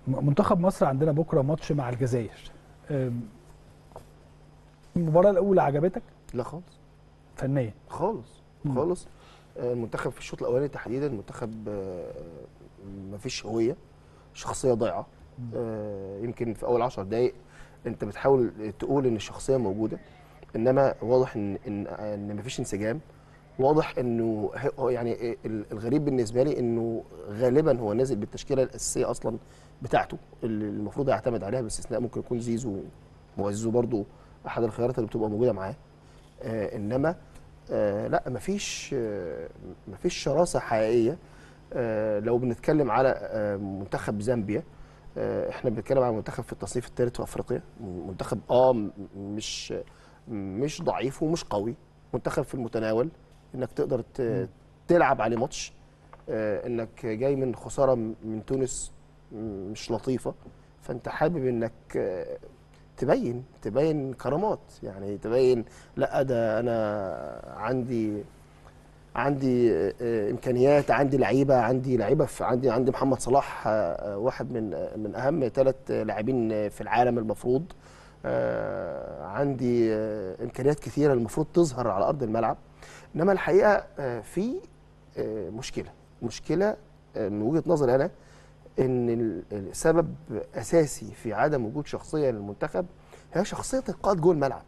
م- منتخب مصر عندنا بكره ماتش مع الجزائر أم، المباراه الاولى عجبتك لا خالص فنيا خالص مم. خالص آه، المنتخب في الشوط الاولاني تحديدا المنتخب ما فيش هويه شخصيه ضايعه آه، يمكن في اول 10 دقائق انت بتحاول تقول ان الشخصيه موجوده انما واضح ان ان ان ما فيش انسجام واضح انه هو يعني ال- الغريب بالنسبه لي انه غالبا هو نازل بالتشكيله الاساسيه اصلا بتاعته اللي المفروض يعتمد عليها باستثناء ممكن يكون زيزو وزيزو برضو احد الخيارات اللي بتبقى موجوده معاه آه انما آه لا مفيش آه مفيش شراسه حقيقيه آه لو بنتكلم على آه منتخب زامبيا آه احنا بنتكلم على منتخب في التصنيف الثالث في افريقيا منتخب اه م- مش مش ضعيف ومش قوي منتخب في المتناول انك تقدر ت- تلعب عليه ماتش آه انك جاي من خساره م- من تونس م- مش لطيفه فانت حابب انك آه تبين تبين كرامات يعني تبين لا ده انا عندي عندي آه، آه، امكانيات عندي لعيبه عندي لعيبه في عندي عندي محمد صلاح آه، آه، واحد من آه، من اهم ثلاث لاعبين آه، في العالم المفروض آه، عندي آه، امكانيات كثيره المفروض تظهر على ارض الملعب انما الحقيقه آه، في آه، مشكله مشكله آه، من وجهه نظري انا ان ال- السبب اساسي في عدم وجود شخصيه للمنتخب هي شخصيه القائد جوه الملعب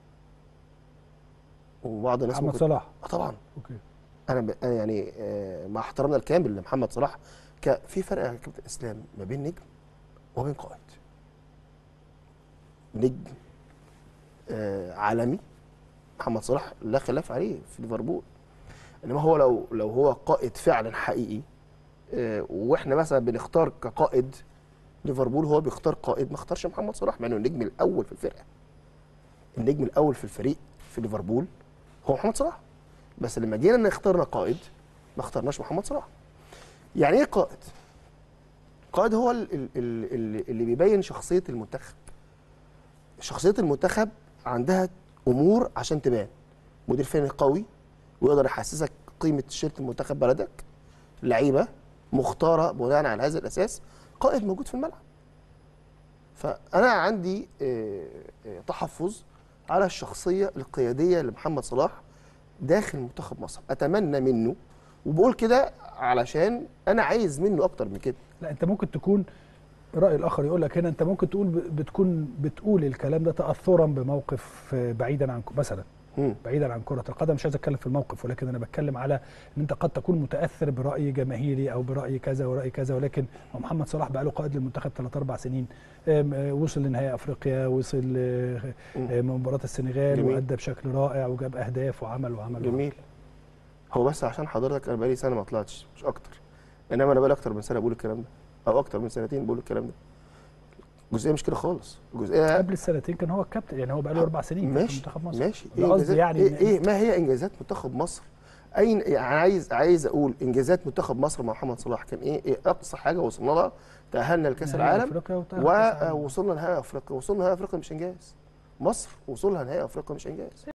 وبعض الناس محمد ممكن صلاح آه طبعا اوكي انا ب... أنا يعني آه، مع احترامنا الكامل لمحمد صلاح ك... في فرق يا كابتن اسلام ما بين نجم وبين قائد نجم آه عالمي محمد صلاح لا خلاف عليه في ليفربول انما هو لو لو هو قائد فعلا حقيقي آه واحنا مثلا بنختار كقائد ليفربول هو بيختار قائد ما اختارش محمد صلاح مع انه النجم الاول في الفرقه النجم الاول في الفريق في ليفربول هو محمد صلاح بس لما جينا نختارنا قائد ما اخترناش محمد صلاح يعني ايه قائد قائد هو ال- ال- ال- ال- اللي بيبين شخصيه المنتخب شخصيه المنتخب عندها امور عشان تبان مدير فني قوي ويقدر يحسسك قيمه تيشيرت المنتخب بلدك لعيبه مختاره بناء على هذا الاساس قائد موجود في الملعب فانا عندي آه، آه، تحفظ على الشخصيه القياديه لمحمد صلاح داخل منتخب مصر اتمنى منه وبقول كده علشان انا عايز منه اكتر من كده لا انت ممكن تكون الراي الاخر يقول لك هنا انت ممكن تقول ب- بتكون بتقول الكلام ده تاثرا بموقف آه، بعيدا عن مثلا مم. بعيدا عن كره القدم مش عايز اتكلم في الموقف ولكن انا بتكلم على ان انت قد تكون متاثر براي جماهيري او براي كذا وراي كذا ولكن هو محمد صلاح بقى له قائد للمنتخب ثلاث اربع سنين آم، آه، وصل لنهائي افريقيا وصل آه، آه، مباراه السنغال جميل. وادى بشكل رائع وجاب اهداف وعمل وعمل وعمل. جميل هو بس عشان حضرتك انا بقالي سنه ما طلعتش مش اكتر انما انا بقالي اكتر من سنه بقول الكلام ده او اكتر من سنتين بقول الكلام ده الجزئيه مش كده خالص الجزئيه قبل السنتين كان هو الكابتن يعني هو بقى له اربع سنين في ماشي منتخب مصر ماشي ده قصدي إنجازات- يعني إيه, إن- ايه ما هي انجازات منتخب مصر اين يعني عايز عايز اقول انجازات منتخب مصر مع محمد صلاح كان ايه, إيه اقصى حاجه وصلنا لها تاهلنا لكاس نهائي العالم أفريقيا وتأهل كأس العالم. ووصلنا نهائي افريقيا وصلنا نهائي افريقيا مش انجاز مصر وصولها نهائي افريقيا مش انجاز